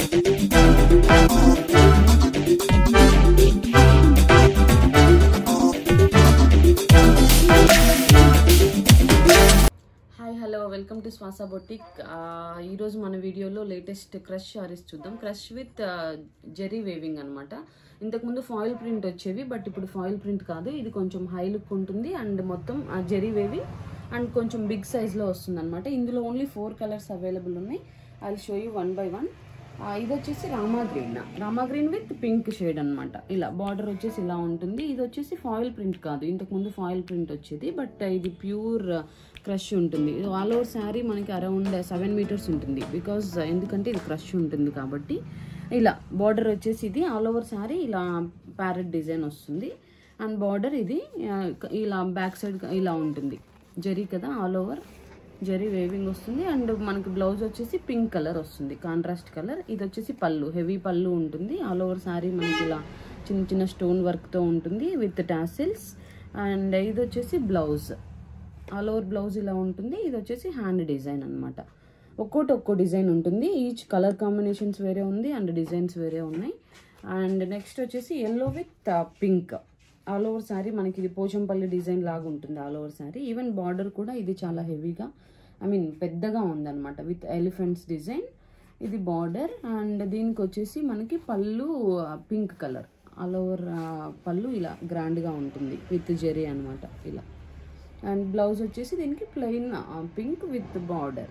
hi hello welcome to Swasa boutique ఈరోజు మన వీడియోలో లేటెస్ట్ క్రష్ శారీస్ చూద్దాం క్రష్ విత్ జెరీ వేవింగ్ అనమాట ఇంతకుముందు ఫాయిల్ ప్రింట్ వచ్చేవి బట్ ఇప్పుడు ఫాయిల్ ప్రింట్ కాదు ఇది కొంచెం హై లుక్ ఉంటుంది అండ్ మొత్తం జెరీ వేవింగ్ అండ్ కొంచెం బిగ్ సైజ్లో వస్తుంది అనమాట ఇందులో ఓన్లీ ఫోర్ కలర్స్ అవైలబుల్ ఉన్నాయి I show you one by one ఇది వచ్చేసి Rama green Rama green with pink shade అనమాట ఇలా బార్డర్ వచ్చేసి ఇలా ఉంటుంది ఇది వచ్చేసి ఫాయిల్ ప్రింట్ కాదు ఇంతకు ముందు ఫాయిల్ ప్రింట్ వచ్చేది బట్ ఇది ప్యూర్ క్రష్ ఉంటుంది ఇది ఆల్ ఓవర్ శారీ మనకి అరౌండ్ సెవెన్ మీటర్స్ ఉంటుంది బికాజ్ ఎందుకంటే ఇది క్రష్ ఉంటుంది కాబట్టి ఇలా బార్డర్ వచ్చేసి ఇది ఆల్ ఓవర్ శారీ ఇలా ప్యారెట్ డిజైన్ వస్తుంది అండ్ బార్డర్ ఇది ఆ, ఇలా బ్యాక్ సైడ్ ఇలా ఉంటుంది జరీ కదా ఆల్ ఓవర్ జరీ వేవింగ్ వస్తుంది అండ్ మనకి బ్లౌజ్ వచ్చేసి పింక్ కలర్ వస్తుంది కాంట్రాస్ట్ కలర్ ఇది వచ్చేసి పళ్ళు హెవీ పళ్ళు ఉంటుంది ఆల్ ఓవర్ శారీ మనకి ఇలా చిన్న చిన్న స్టోన్ వర్క్తో ఉంటుంది విత్ టాసిల్స్ అండ్ ఇది వచ్చేసి బ్లౌజ్ ఆల్ ఓవర్ బ్లౌజ్ ఇలా ఉంటుంది ఇది వచ్చేసి హ్యాండ్ డిజైన్ అనమాట ఒక్కోటి ఒక్కో డిజైన్ ఉంటుంది ఈచ్ కలర్ కాంబినేషన్స్ వేరే ఉంది అండ్ డిజైన్స్ వేరే ఉన్నాయి అండ్ నెక్స్ట్ వచ్చేసి yellow with pink all over sari మనకి ఇది పోచంపల్లి డిజైన్ లాగా ఉంటుంది all over sari even border కూడా ఇది చాలా హెవీగా ఐ మీన్ పెద్దగా ఉందన్నమాట విత్ ఎలిఫెంట్స్ డిజైన్ ఇది బార్డర్ అండ్ దీనికి వచ్చేసి మనకి పళ్ళు పింక్ కలర్ ఆల్ ఓవర్ పళ్ళు ఇలా గ్రాండ్గా ఉంటుంది విత్ జెరీ అనమాట ఇలా అండ్ బ్లౌజ్ వచ్చేసి దీనికి ప్లెయిన్ పింక్ విత్ బార్డర్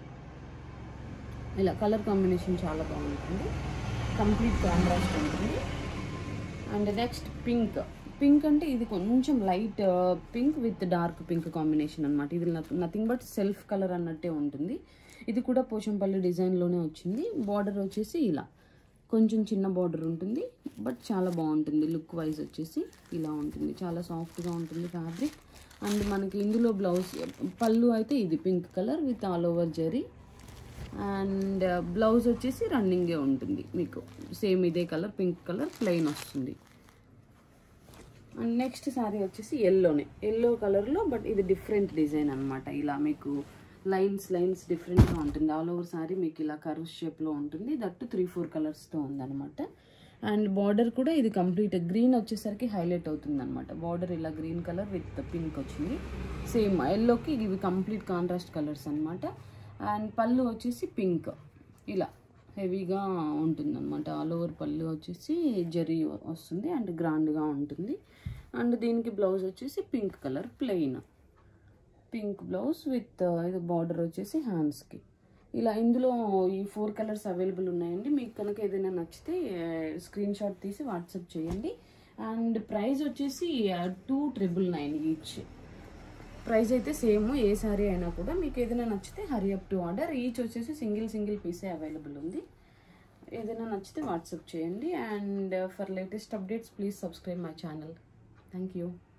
ఇలా కలర్ కాంబినేషన్ చాలా బాగుంటుంది కంప్లీట్ కాంట్రాస్ట్ ఉంటుంది అండ్ నెక్స్ట్ పింక్ పింక్ అంటే ఇది కొంచెం light pink with dark pink combination అనమాట ఇది నథింగ్ బట్ సెల్ఫ్ కలర్ అన్నట్టే ఉంటుంది ఇది కూడా పోచంపల్లి డిజైన్లోనే వచ్చింది బార్డర్ వచ్చేసి ఇలా కొంచెం చిన్న బార్డర్ ఉంటుంది బట్ చాలా బాగుంటుంది లుక్ వైజ్ వచ్చేసి ఇలా ఉంటుంది చాలా సాఫ్ట్గా ఉంటుంది ఫ్యాబ్రిక్ అండ్ మనకి ఇందులో బ్లౌజ్ పళ్ళు అయితే ఇది pink colour with all over zari and blouse వచ్చేసి రన్నింగే ఉంటుంది మీకు సేమ్ ఇదే కలర్ పింక్ కలర్ ప్లెయిన్ వస్తుంది అండ్ నెక్స్ట్ శారీ వచ్చేసి ఎల్లోనే ఎల్లో కలర్లో బట్ ఇది డిఫరెంట్ డిజైన్ అనమాట ఇలా మీకు లైన్స్ లైన్స్ డిఫరెంట్గా ఉంటుంది ఆల్ ఓవర్ శారీ మీకు ఇలా కర్వ్ షేప్లో ఉంటుంది దట్టు త్రీ ఫోర్ కలర్స్తో ఉందన్నమాట అండ్ బార్డర్ కూడా ఇది కంప్లీట్ గ్రీన్ వచ్చేసరికి హైలైట్ అవుతుంది అనమాట బార్డర్ ఇలా గ్రీన్ కలర్ విత్ పింక్ వచ్చింది సేమ్ ఎల్లోకి ఇవి కంప్లీట్ కాంట్రాస్ట్ కలర్స్ అనమాట అండ్ పళ్ళు వచ్చేసి పింక్ ఇలా హెవీగా ఉంటుంది అనమాట ఆల్ ఓవర్ పళ్ళు వచ్చేసి జరీ వస్తుంది అండ్ గ్రాండ్గా ఉంటుంది అండ్ దీనికి బ్లౌజ్ వచ్చేసి pink colour plain pink blouse with ఇది బార్డర్ వచ్చేసి హ్యాండ్స్కి ఇలా ఇందులో ఈ ఫోర్ కలర్స్ అవైలబుల్ ఉన్నాయండి మీకు కనుక ఏదైనా నచ్చితే స్క్రీన్ షాట్ తీసి వాట్సాప్ చేయండి అండ్ ప్రైస్ వచ్చేసి two triple nine each price అయితే సేమ్ ఏ సారీ అయినా కూడా మీకు ఏదైనా నచ్చితే hurry up to order each వచ్చేసి సింగిల్ సింగిల్ పీసే అవైలబుల్ ఉంది ఏదైనా నచ్చితే వాట్సాప్ చేయండి and for latest updates please subscribe my channel thank you